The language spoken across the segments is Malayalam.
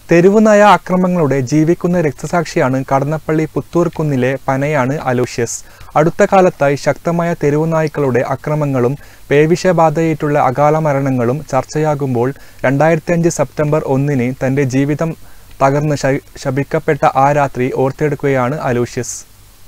തെരുവുനായ ആക്രമങ്ങളുടെ ജീവിക്കുന്ന രക്തസാക്ഷിയാണ് കടന്നപ്പള്ളി പുത്തൂർക്കുന്നിലെ പനയാണ് അലൂഷ്യസ് അടുത്ത കാലത്തായി ശക്തമായ തെരുവുനായ്ക്കളുടെ അക്രമങ്ങളും പേവിഷബാധയേറ്റുള്ള അകാല മരണങ്ങളും ചർച്ചയാകുമ്പോൾ രണ്ടായിരത്തി അഞ്ച് സെപ്റ്റംബർ ഒന്നിന് തന്റെ ജീവിതം തകർന്ന് ശ- ശപിക്കപ്പെട്ട ആ രാത്രി ഓർത്തെടുക്കുകയാണ് അലൂഷ്യസ്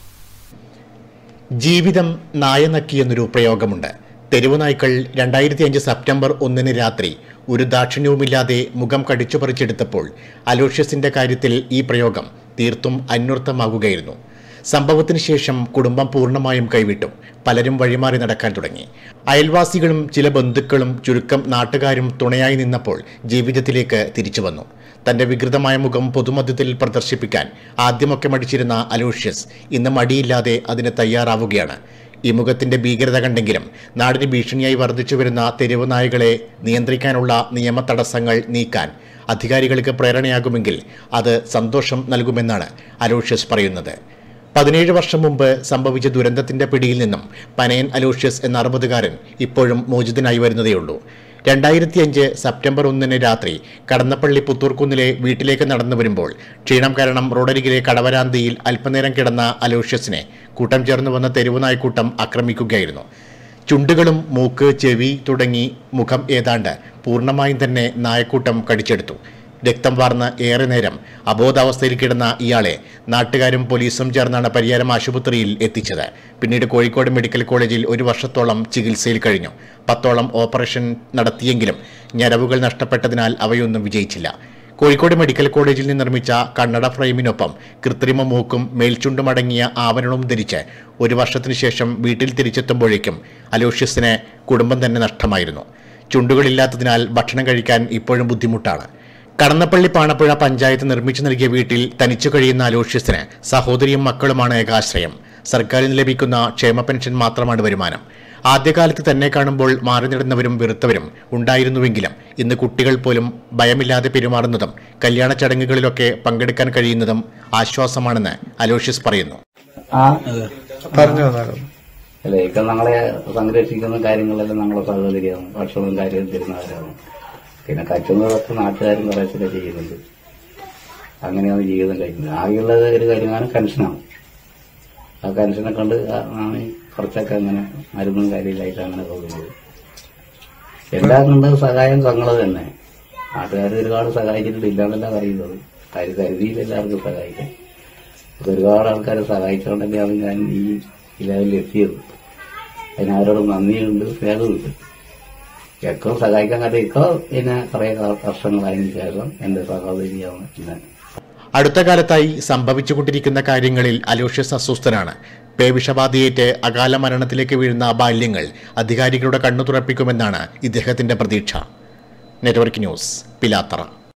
ജീവിതം നായ നക്കി എന്നൊരു പ്രയോഗമുണ്ട് തെരുവ് നായ്ക്കൾ രണ്ടായിരത്തി അഞ്ച് സെപ്റ്റംബർ ഒന്നിന് രാത്രി ഒരു ദാക്ഷിണ്യവുമില്ലാതെ മുഖം കടിച്ചു പറിച്ചെടുത്തപ്പോൾ അലോഷ്യസിന്റെ കാര്യത്തിൽ ഈ പ്രയോഗം തീർത്തും അന്വർത്ഥമാകുകയായിരുന്നു സംഭവത്തിന് ശേഷം കുടുംബം പൂർണ്ണമായും കൈവിട്ടു പലരും വഴിമാറി നടക്കാൻ തുടങ്ങി അയൽവാസികളും ചില ബന്ധുക്കളും ചുരുക്കം നാട്ടുകാരും തുണയായി നിന്നപ്പോൾ ജീവിതത്തിലേക്ക് തിരിച്ചു വന്നു തന്റെ വികൃതമായ മുഖം പൊതുമധ്യത്തിൽ പ്രദർശിപ്പിക്കാൻ ആദ്യമൊക്കെ മടിച്ചിരുന്ന അലൂഷ്യസ് ഇന്ന് മടിയില്ലാതെ അതിന് തയ്യാറാവുകയാണ് ഈ മുഖത്തിന്റെ ഭീകരത കണ്ടെങ്കിലും നാടിന് ഭീഷണിയായി വർദ്ധിച്ചു വരുന്ന തെരുവ് നായകളെ നിയന്ത്രിക്കാനുള്ള നിയമ തടസ്സങ്ങൾ നീക്കാൻ അധികാരികൾക്ക് പ്രേരണയാകുമെങ്കിൽ അത് സന്തോഷം നൽകുമെന്നാണ് അലോഷ്യസ് പറയുന്നത് പതിനേഴ് വർഷം മുമ്പ് സംഭവിച്ച ദുരന്തത്തിന്റെ പിടിയിൽ നിന്നും പനയൻ അലോഷ്യസ് എന്ന അറുപതുകാരൻ ഇപ്പോഴും മോചിതനായി വരുന്നതേയുള്ളൂ രണ്ടായിരത്തി അഞ്ച് സെപ്റ്റംബർ ഒന്നിന് രാത്രി കടന്നപ്പള്ളി പുത്തൂർക്കുന്നിലെ വീട്ടിലേക്ക് നടന്നു വരുമ്പോൾ ക്ഷീണം കാരണം റോഡരികിലെ കടവരാന്തിയിൽ അല്പനേരം കിടന്ന അലോഷ്യസിനെ കൂട്ടം ചേർന്ന് വന്ന തെരുവ് നായ്ക്കൂട്ടം ആക്രമിക്കുകയായിരുന്നു ചുണ്ടുകളും മൂക്ക് ചെവി തുടങ്ങി മുഖം ഏതാണ്ട് പൂർണ്ണമായും തന്നെ നായക്കൂട്ടം കടിച്ചെടുത്തു രക്തം വാർന്ന് ഏറെ നേരം അബോധാവസ്ഥയിൽ കിടന്ന ഇയാളെ നാട്ടുകാരും പോലീസും ചേർന്നാണ് പരിയാരം ആശുപത്രിയിൽ എത്തിച്ചത് പിന്നീട് കോഴിക്കോട് മെഡിക്കൽ കോളേജിൽ ഒരു വർഷത്തോളം ചികിത്സയിൽ കഴിഞ്ഞു പത്തോളം ഓപ്പറേഷൻ നടത്തിയെങ്കിലും ഞരവുകൾ നഷ്ടപ്പെട്ടതിനാൽ അവയൊന്നും വിജയിച്ചില്ല കോഴിക്കോട് മെഡിക്കൽ കോളേജിൽ നിന്ന് നിർമ്മിച്ച കണ്ണട ഫ്രെയിമിനൊപ്പം കൃത്രിമ മൂക്കും മേൽചുണ്ടുമടങ്ങിയ ആവരണവും ധരിച്ച് ഒരു വർഷത്തിനു ശേഷം വീട്ടിൽ തിരിച്ചെത്തുമ്പോഴേക്കും അലോഷ്യസിന് കുടുംബം തന്നെ നഷ്ടമായിരുന്നു ചുണ്ടുകളില്ലാത്തതിനാൽ ഭക്ഷണം കഴിക്കാൻ ഇപ്പോഴും ബുദ്ധിമുട്ടാണ് കടന്നപ്പള്ളി പാണപ്പുഴ പഞ്ചായത്ത് നിർമ്മിച്ചു നൽകിയ വീട്ടിൽ തനിച്ചു കഴിയുന്ന അലോഷ്യസിന് സഹോദരിയും മക്കളുമാണ് ഏകാശ്രയം സർക്കാരിൽ നിന്ന് ലഭിക്കുന്ന ക്ഷേമ പെൻഷൻ മാത്രമാണ് വരുമാനം ആദ്യകാലത്ത് തന്നെ കാണുമ്പോൾ മാറി നടന്നവരും വെറുത്തവരും ഉണ്ടായിരുന്നുവെങ്കിലും ഇന്ന് കുട്ടികൾ പോലും ഭയമില്ലാതെ പെരുമാറുന്നതും കല്യാണ ചടങ്ങുകളിലൊക്കെ പങ്കെടുക്കാൻ കഴിയുന്നതും ആശ്വാസമാണെന്ന് അലോഷ്യസ് പറയുന്നു ആ പറഞ്ഞു തന്നാലും അല്ല ഇപ്പൊ നമ്മളെ സംരക്ഷിക്കുന്ന കാര്യങ്ങളെല്ലാം നമ്മളെ സഹോദരിയാണ് ഭക്ഷണവും കാര്യവും തരുന്നവരാണ് പിന്നെ കച്ചവടമൊക്കെ നാട്ടുകാരും കുറേശ്ശൊക്കെ ചെയ്യുന്നുണ്ട് അങ്ങനെയാണ് ജീവിതം കഴിക്കുന്നത് ആകെയുള്ളത് ഒരു കാര്യമാണ് കൻഷനാണ് ആ കൻഷനെ കൊണ്ട് ആ- ആണ് കുറച്ചൊക്കെ അങ്ങനെ മരുന്നും കാര്യമില്ലായിട്ട് അങ്ങനെ പോകുന്നത് എല്ലാം കൊണ്ട് സഹായം തങ്ങളത് തന്നെ നാട്ടുകാർ ഒരുപാട് സഹായിച്ചിട്ടുണ്ട് ഇല്ലാന്നല്ല പറയുന്നത് കാര്യം കരുതിയില്ല എല്ലാവർക്കും സഹായിക്കാൻ അപ്പൊ ഒരുപാട് ആൾക്കാരെ സഹായിച്ചുകൊണ്ട് തന്നെയാണ് ഞാൻ ഈ ലെവലിൽ എത്തിയത് അതിനാരോടും നന്ദിയുണ്ട് സ്നേഹമുണ്ട് ഒക്കെ സഹായിക്കാൻ കാര്യം ഇപ്പൊ പിന്നെ കുറെ വർഷങ്ങളായതിനു ശേഷം എന്റെ സഹോദരിയാണ് പിന്നെ അടുത്ത കാലത്തായി സംഭവിച്ചുകൊണ്ടിരിക്കുന്ന കാര്യങ്ങളിൽ അലോഷ്യസ് അസ്വസ്ഥനാണ് പേവിഷബാധയേറ്റ് അകാല മരണത്തിലേക്ക് വീഴുന്ന ബാല്യങ്ങൾ അധികാരികളുടെ കണ്ണു തുറപ്പിക്കുമെന്നാണ് ഇദ്ദേഹത്തിന്റെ പ്രതീക്ഷ നെറ്റ്വർക്ക് ന്യൂസ് പിലാത്തറ